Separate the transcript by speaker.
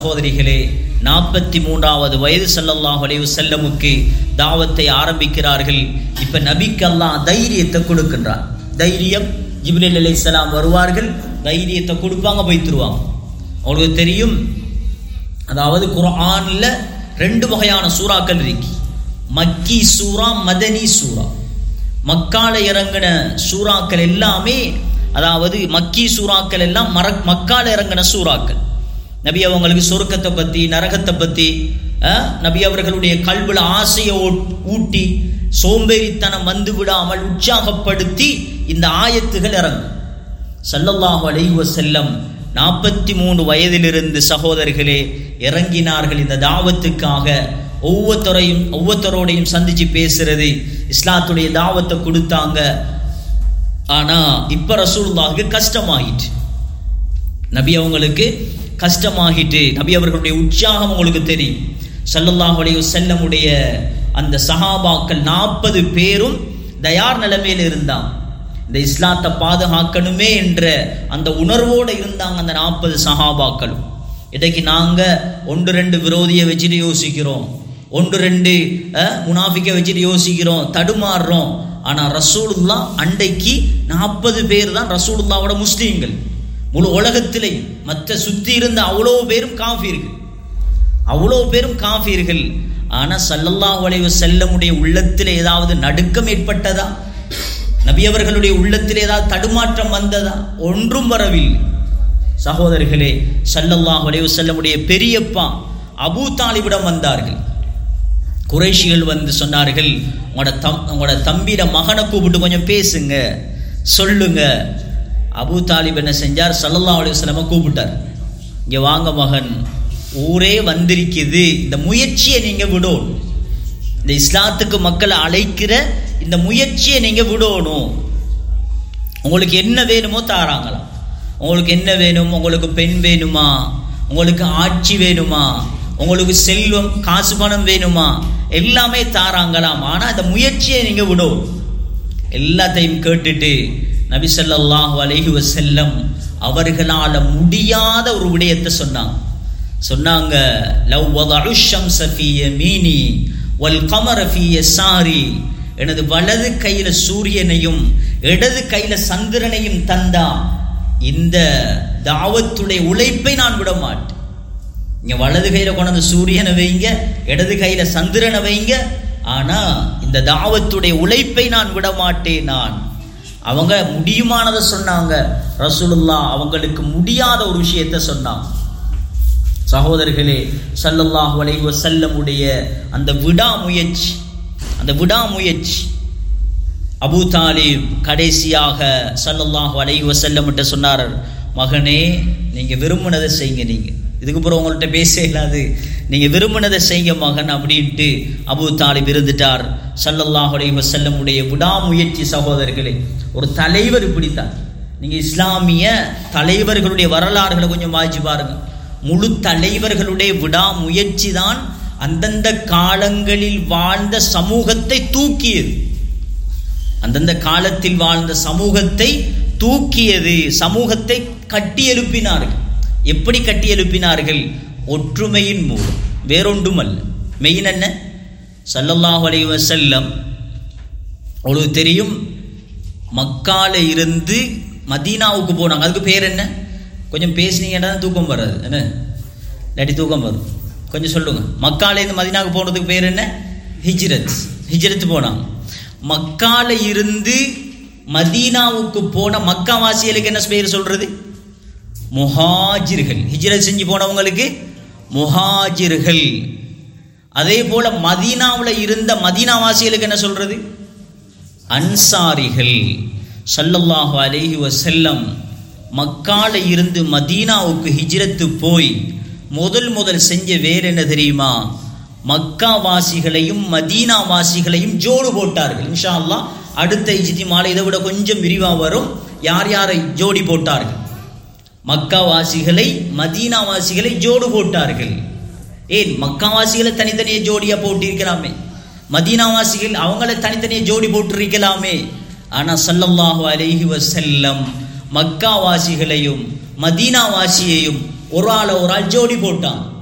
Speaker 1: சகோதரிகளே நாற்பத்தி மூன்றாவது வயது ஸல்லல்லாஹு அலைஹி வஸல்லமுக்கு தாவத்தை ஆரம்பிக்கிறார்கள் இப்ப நபிக்கு அல்லாஹ் தைரியத்தை கொடுக்கின்றான் தைரியம் ஜிப்ரீல் அலைஹிஸ்ஸலாம் வருவார்கள் தைரியத்தை கொடுப்பாங்க போய்த்துருவாங்க உங்களுக்கு தெரியும் அதாவது குர்ஆன்ல ரெண்டு வகையான சூறாக்கள் இருக்கு மக்கி சூரா மதனி சூரா மக்கால இறங்கின சூறாக்கள் எல்லாமே அதாவது மக்கி சூறாக்கள் எல்லாம் மர மக்கால இறங்கின சூறாக்கள் நபி அவங்களுக்கு சொர்க்கத்தை பற்றி நரகத்தை பற்றி நபி அவர்களுடைய கல்வில ஆசையை ஓட்- ஊட்டி சோம்பேறித்தனம் வந்து விடாமல் உற்சாகப்படுத்தி இந்த ஆயத்துகள் இறங்கும் ஸல்லல்லாஹு அலைஹி வஸல்லம் நாற்பத்தி மூணு வயதிலிருந்து சகோதரர்களே இறங்கினார்கள் இந்த தாவத்துக்காக ஒவ்வொருத்தரையும் ஒவ்வொருத்தரோடையும் சந்திச்சு பேசுறது இஸ்லாத்துடைய தாவத்தை கொடுத்தாங்க ஆனா இப்ப ரசூலுல்லாஹுக்கு கஷ்டமாயிட்டு நபி அவங்களுக்கு கஷ்டமாகிட்டு நபி அவர்களுடைய உற்சாகம் உங்களுக்கு தெரியும் ஸல்லல்லாஹு அலைஹி வஸல்லமுடைய அந்த சஹாபாக்கள் நாற்பது பேரும் தயார் நிலைமையில் இருந்தாங்க இந்த இஸ்லாத்தை பாதுகாக்கணுமே என்ற அந்த உணர்வோடு இருந்தாங்க அந்த நாற்பது சஹாபாக்களும் இன்றைக்கு நாங்க ஒன்று ரெண்டு விரோதியை வச்சுட்டு யோசிக்கிறோம் ஒன்று ரெண்டு அஹ், முனாஃபிக்கை வச்சுட்டு யோசிக்கிறோம் தடுமாறுறோம் ஆனா ரசூலுல்லா அண்டைக்கு நாற்பது பேர் தான் ரசூலுல்லாவோட முஸ்லீம்கள் முழு உலகத்திலே மற்ற சுத்தி இருந்த அவ்வளோ பேரும் காஃபீர்கள் அவ்வளோ பேரும் காஃபீர்கள் ஆனா ஸல்லல்லாஹு அலைஹி வஸல்லமுடைய உள்ளத்தில் ஏதாவது நடுக்கம் ஏற்பட்டதா நபி அவர்களுடைய உள்ளத்தில் ஏதாவது தடுமாற்றம் வந்ததா ஒன்றும் வரவில்லை சகோதரர்களே ஸல்லல்லாஹு அலைஹி வஸல்லமுடைய பெரியப்பா அபூ தாலிபிடம் வந்தார்கள் குறைஷிகள் வந்து சொன்னார்கள் உங்களோட தம் உங்களோட தம்பிட மகனை கூப்பிட்டு கொஞ்சம் பேசுங்க சொல்லுங்க அபூ தாலிப் என்ன செஞ்சார் ஸல்லல்லாஹு அலைஹி வஸல்லம கூப்பிட்டார் இங்க வாங்க மகன் ஊரே வந்திருக்குது இந்த முயற்சியை நீங்க விடணும் இந்த இஸ்லாத்துக்கு மக்களை அழைக்கிற இந்த முயற்சியை நீங்க விடணும் உங்களுக்கு என்ன வேணுமோ தாராங்களாம் உங்களுக்கு என்ன வேணும் உங்களுக்கு பெண் வேணுமா உங்களுக்கு ஆட்சி வேணுமா உங்களுக்கு செல்வம் காசு பணம் வேணுமா எல்லாமே தாராங்களாம் ஆனா அந்த முயற்சியை நீங்க விடும் எல்லாத்தையும் கேட்டுட்டு நபி ஸல்லல்லாஹு அலைஹி வஸல்லம் அவர்களால முடியாத ஒரு விடயத்தை சொன்னாங்க சொன்னாங்க லவ் வதஉ ஷம்ஸ ஃபீ யமீனி வல் கமர ஃபீ யஸாரி எனது வலது கையில சூரியனையும் இடது கையில சந்திரனையும் தந்தா இந்த தாவத்துடைய உழைப்பை நான் விட மாட்டேன் இங்க வலது கையில கொண்டு சூரியனை வைங்க இடது கையில சந்திரனை வைங்க ஆனா இந்த தாவத்துடைய உழைப்பை நான் விட மாட்டேன் நான் அவங்க முடியுமானதை சொன்னாங்க ரசூலுல்லா அவங்களுக்கு முடியாத ஒரு விஷயத்தை சொன்னாங்க சகோதரர்களே ஸல்லல்லாஹு அலைஹி வஸல்லமுடைய அந்த விடாமுயற்சி அந்த விடாமுயற்சி அபூ தாலிப் கடைசியாக ஸல்லல்லாஹு அலைஹி வஸல்லம்கிட்ட சொன்னார் மகனே நீங்க விரும்பினதை செய்யுங்க நீங்க இதுக்கு அப்புறம் உங்கள்கிட்ட பேச இல்லாது நீங்க விரும்பினதை செய்யுங்க மகன் அப்படின்ட்டு அபூ தாலிப் இருந்துட்டார் ஸல்லல்லாஹு அலைஹி வஸல்லமுடைய விடாமுயற்சி சகோதரர்களே ஒரு தலைவர் இப்படித்தான் நீங்க இஸ்லாமிய தலைவர்களுடைய வரலாறுகளை கொஞ்சம் வாய்ச்சி பாருங்க முழு தலைவர்களுடைய விடாமுயற்சி தான் அந்தந்த காலங்களில் வாழ்ந்த சமூகத்தை தூக்கியது அந்தந்த காலத்தில் வாழ்ந்த சமூகத்தை தூக்கியது சமூகத்தை கட்டி எழுப்பினார்கள் எப்படி கட்டி எழுப்பினார்கள் ஒற்றுமையின் மூலம் வேறொன்றும் அல்ல மெயின் என்ன ஸல்லல்லாஹு அலைஹி வஸல்லம் உங்களுக்கு தெரியும் மக்கால இருந்து மதீனாவுக்கு போனாங்க அதுக்கு பேர் என்ன கொஞ்சம் பேசுனீங்கன்னா தான் தூக்கம் வராது என்ன இல்லாட்டி தூக்கம் வரும் கொஞ்சம் சொல்லுங்க மக்காலேருந்து மதீனாவுக்கு போனதுக்கு பேர் என்ன ஹிஜ்ரத் ஹிஜ்ரத் போனாங்க மக்கால இருந்து மதீனாவுக்கு போன மக்காவாசிகளுக்கு என்ன பேர் சொல்றது முஹாஜிர்கள் ஹிஜ்ரத் செஞ்சு போனவங்களுக்கு முஹாஜிர்கள் அதே போல மதீனாவில் இருந்த மதீனாவாசிகளுக்கு என்ன சொல்றது அன்சாரிகள் ஸல்லல்லாஹு அலைஹி வஸல்லம் மக்கால இருந்து மதீனாவுக்கு ஹிஜ்ரத்து போய் முதல் முதல் செஞ்ச வேறு என்ன தெரியுமா மக்கா வாசிகளையும் மதீனா வாசிகளையும் ஜோடு போட்டார்கள் இன்ஷா அல்லாஹ் அடுத்த இஜிதி மாலை இதை விட கொஞ்சம் விரிவாக வரும் யார் யாரை ஜோடி போட்டார்கள் மக்கா வாசிகளை மதீனா வாசிகளை ஜோடு போட்டார்கள் ஏன் மக்கா வாசிகளை தனித்தனியே ஜோடியா போட்டிருக்கலாமே மதீனாவாசிகள் அவங்கள தனித்தனியே ஜோடி போட்டிருக்கலாமே ஆனா ஸல்லல்லாஹு அலைஹி வஸல்லம் மக்காவாசிகளையும் மதீனாவாசியையும் ஒரு ஆளை ஒரு ஆள் ஜோடி போட்டான்